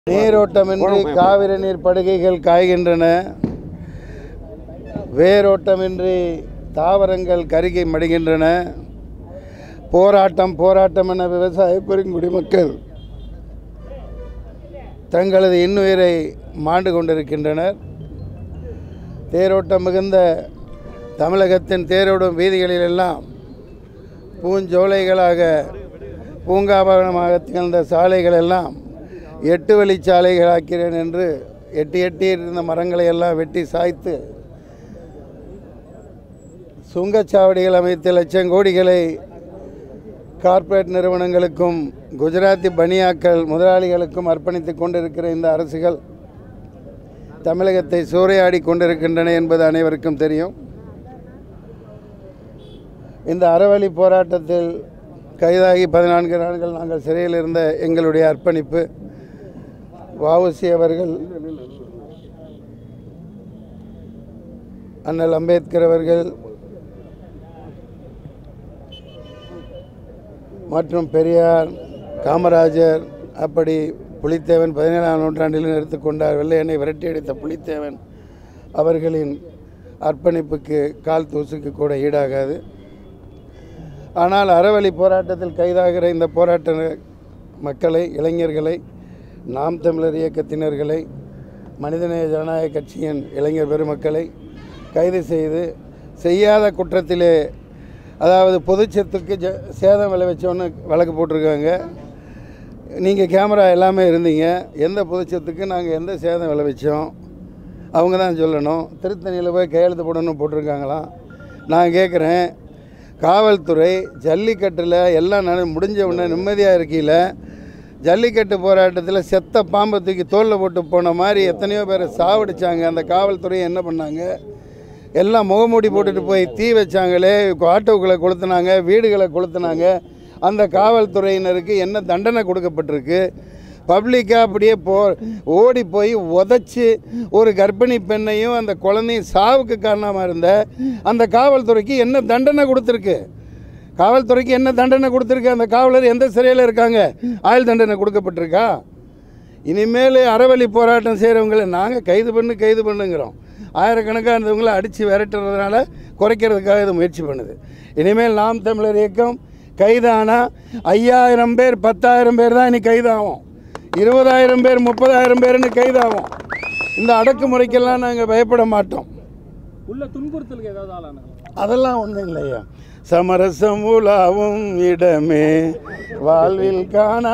நீரோட்டமின்றி காவிரி நீர் படுகைகள் காய்கின்றன வேரோட்டமின்றி தாவரங்கள் கருகி மடிகின்றன போராட்டம் போராட்டம் என விவசாய பெருங்குடி மக்கள் தங்களது இன்னுயிரை மாண்டு கொண்டிருக்கின்றனர் தேரோட்டம் மிகுந்த தமிழகத்தின் தேரோடும் வீதிகளிலெல்லாம் பூஞ்சோலைகளாக பூங்காபகனமாக திகழ்ந்த சாலைகள் எல்லாம் எட்டு வழிச்சாலைகளாக்கிறேன் என்று எட்டி எட்டி இருந்த மரங்களை எல்லாம் வெட்டி சாய்த்து சுங்கச்சாவடிகள் அமைத்து லட்சம் கோடிகளை கார்ப்பரேட் நிறுவனங்களுக்கும் குஜராத்தி பனியாக்கள் முதலாளிகளுக்கும் அர்ப்பணித்து கொண்டிருக்கிற இந்த அரசுகள் தமிழகத்தை சூறையாடி கொண்டிருக்கின்றன என்பது அனைவருக்கும் தெரியும் இந்த அறவழி போராட்டத்தில் கைதாகி பதினான்கு நாட்கள் நாங்கள் சிறையில் இருந்த எங்களுடைய அர்ப்பணிப்பு வஉசி அவர்கள் அண்ணல் அம்பேத்கர் அவர்கள் மற்றும் பெரியார் காமராஜர் அப்படி புலித்தேவன் பதினேழாம் நூற்றாண்டில் எடுத்துக்கொண்டார் வெள்ளையனை விரட்டி அடித்த புலித்தேவன் அவர்களின் அர்ப்பணிப்புக்கு கால் தூசுக்கு கூட ஈடாகாது ஆனால் அறவழி போராட்டத்தில் கைதாகிற இந்த போராட்ட மக்களை இளைஞர்களை நாம் தமிழர் இயக்கத்தினர்களை மனிதநேய ஜனநாயக கட்சியின் இளைஞர் பெருமக்களை கைது செய்து செய்யாத குற்றத்திலே அதாவது பொதுச்சத்துக்கு ஜ சேதம் விளைவிச்சோன்னு வழக்கு போட்டிருக்காங்க நீங்கள் கேமரா எல்லாமே இருந்தீங்க எந்த பொதுச்சத்துக்கு நாங்கள் எந்த சேதம் விளைவிச்சோம் அவங்க தான் சொல்லணும் திருத்தணியில் போய் கையெழுத்து போடணும் போட்டிருக்காங்களாம் நான் கேட்குறேன் காவல்துறை ஜல்லிக்கட்டில் எல்லாம் நட முடிஞ்ச உடனே நிம்மதியாக இருக்கையில் ஜல்லிக்கட்டு போராட்டத்தில் செத்த பாம்பை தூக்கி தோளில் போட்டு போன மாதிரி எத்தனையோ பேரை சாவடிச்சாங்க அந்த காவல்துறை என்ன பண்ணாங்க எல்லாம் முகமூடி போட்டுட்டு போய் தீ வச்சாங்களே ஆட்டோக்களை கொளுத்துனாங்க வீடுகளை கொளுத்துனாங்க அந்த காவல்துறையினருக்கு என்ன தண்டனை கொடுக்கப்பட்டிருக்கு பப்ளிக்காக அப்படியே போ ஓடி போய் உதச்சி ஒரு கர்ப்பிணி பெண்ணையும் அந்த குழந்தையும் சாவுக்கு காரணமாக இருந்த அந்த காவல்துறைக்கு என்ன தண்டனை கொடுத்துருக்கு காவல்துறைக்கு என்ன தண்டனை கொடுத்துருக்கு அந்த காவலர் எந்த சிறையில் இருக்காங்க ஆயுள் தண்டனை கொடுக்கப்பட்டிருக்கா இனிமேல் அறவழி போராட்டம் செய்கிறவங்களை நாங்கள் கைது பண்ணு கைது பண்ணுங்கிறோம் ஆயிரக்கணக்காக இருந்தவங்களை அடித்து விரட்டுறதுனால குறைக்கிறதுக்காக இது முயற்சி பண்ணுது இனிமேல் நாம் தமிழர் இயக்கம் கைதானா ஐயாயிரம் பேர் பத்தாயிரம் பேர் தான் இனி கைதாகும் இருபதாயிரம் பேர் முப்பதாயிரம் பேர்னு கைதாகும் இந்த அடக்குமுறைக்கெல்லாம் நாங்கள் பயப்பட மாட்டோம் உள்ள துன்புறுத்தலுக்கு ஏதாவது ஆளானாங்க அதெல்லாம் ஒன்றும் இல்லையா சமரசம் உலாவும் இடமே வாழ்வில் காணா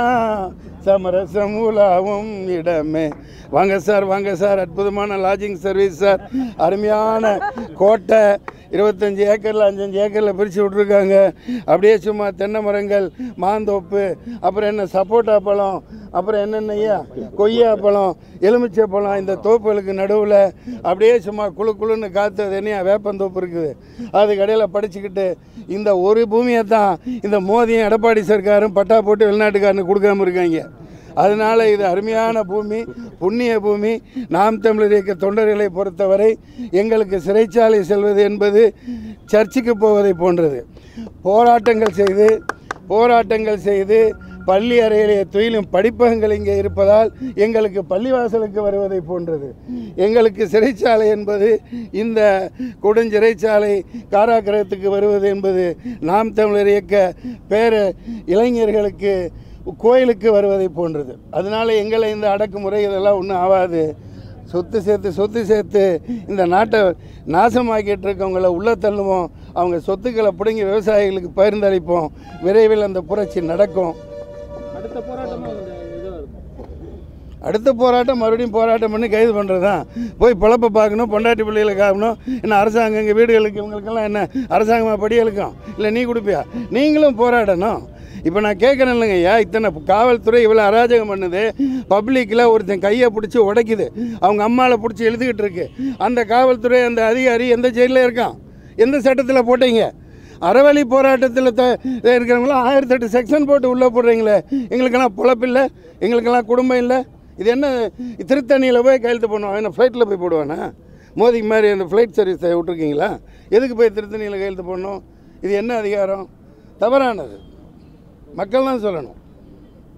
சமரசம் உலாவும் இடமே வாங்க சார் வாங்க சார் அற்புதமான லாட்ஜிங் சர்வீஸ் சார் அருமையான கோட்டை இருபத்தஞ்சி ஏக்கரில் அஞ்சஞ்சு ஏக்கரில் பிரித்து விட்ருக்காங்க அப்படியே சும்மா தென்னை மரங்கள் மாந்தோப்பு அப்புறம் என்ன சப்போட்டா பழம் அப்புறம் என்னென்னையா கொய்யா பழம் எலுமிச்சை பழம் இந்த தோப்புகளுக்கு நடுவில் அப்படியே சும்மா குளு குளுன்னு காற்று அது என்னையா வேப்பந்தோப்பு இருக்குது அதுக்கு இடையில படிச்சுக்கிட்டு இந்த ஒரு பூமியை தான் இந்த மோதியும் எடப்பாடி சர்க்காரும் பட்டா போட்டு வெளிநாட்டுக்காரனுக்கு கொடுக்காம இருக்காங்க அதனால் இது அருமையான பூமி புண்ணிய பூமி நாம் தமிழர் இயக்க தொண்டர்களை பொறுத்தவரை எங்களுக்கு சிறைச்சாலை செல்வது என்பது சர்ச்சுக்கு போவதை போன்றது போராட்டங்கள் செய்து போராட்டங்கள் செய்து பள்ளி அறையிலே துயிலும் படிப்பகங்கள் இங்கே இருப்பதால் எங்களுக்கு பள்ளிவாசலுக்கு வருவதை போன்றது எங்களுக்கு சிறைச்சாலை என்பது இந்த கொடுஞ்சிறைச்சாலை காராக்கிரகத்துக்கு வருவது என்பது நாம் தமிழர் இயக்க பேர இளைஞர்களுக்கு கோயிலுக்கு வருவதை போன்றது அதனால் எங்களை இந்த அடக்குமுறை இதெல்லாம் ஒன்றும் ஆகாது சொத்து சேர்த்து சொத்து சேர்த்து இந்த நாட்டை நாசமாக்கிட்டு இருக்கவங்கள உள்ள தள்ளுவோம் அவங்க சொத்துக்களை பிடுங்கி விவசாயிகளுக்கு பகிர்ந்தளிப்போம் விரைவில் அந்த புரட்சி நடக்கும் அடுத்த போராட்டமும் இந்த இதுவாக இருக்கும் அடுத்த போராட்டம் மறுபடியும் போராட்டம் பண்ணி கைது பண்ணுறது தான் போய் பிழப்ப பார்க்கணும் பொண்டாட்டி பிள்ளைகளை காக்கணும் என்ன அரசாங்கம் இங்கே வீடுகளுக்கு இவங்களுக்கெல்லாம் என்ன அரசாங்கமாக படி இழுக்கும் இல்லை நீ கொடுப்பியா நீங்களும் போராடணும் இப்போ நான் கேட்குறேன் இல்லைங்க ஐயா இத்தனை காவல்துறை இவ்வளோ அராஜகம் பண்ணுது பப்ளிக்கில் ஒருத்தன் கையை பிடிச்சி உடைக்குது அவங்க அம்மாவில் பிடிச்சி எழுதிக்கிட்டு இருக்கு அந்த காவல்துறை அந்த அதிகாரி எந்த ஜெயிலில் இருக்கான் எந்த சட்டத்தில் போட்டீங்க அறவழி போராட்டத்தில் த இருக்கிறவங்களாம் ஆயிரத்தெட்டு செக்ஷன் போட்டு உள்ளே போடுறீங்களே எங்களுக்கெல்லாம் பொழப்பில்லை எங்களுக்கெல்லாம் குடும்பம் இல்லை இது என்ன திருத்தணியில் போய் கையெழுத்து பண்ணுவான் என்ன ஃப்ளைட்டில் போய் போடுவானா மோதிக்கு மாதிரி அந்த ஃப்ளைட் சர்வீஸை விட்ருக்கீங்களா எதுக்கு போய் திருத்தணியில் கையெழுத்து போடணும் இது என்ன அதிகாரம் தவறானது மக்கள் தான் சொல்லணும்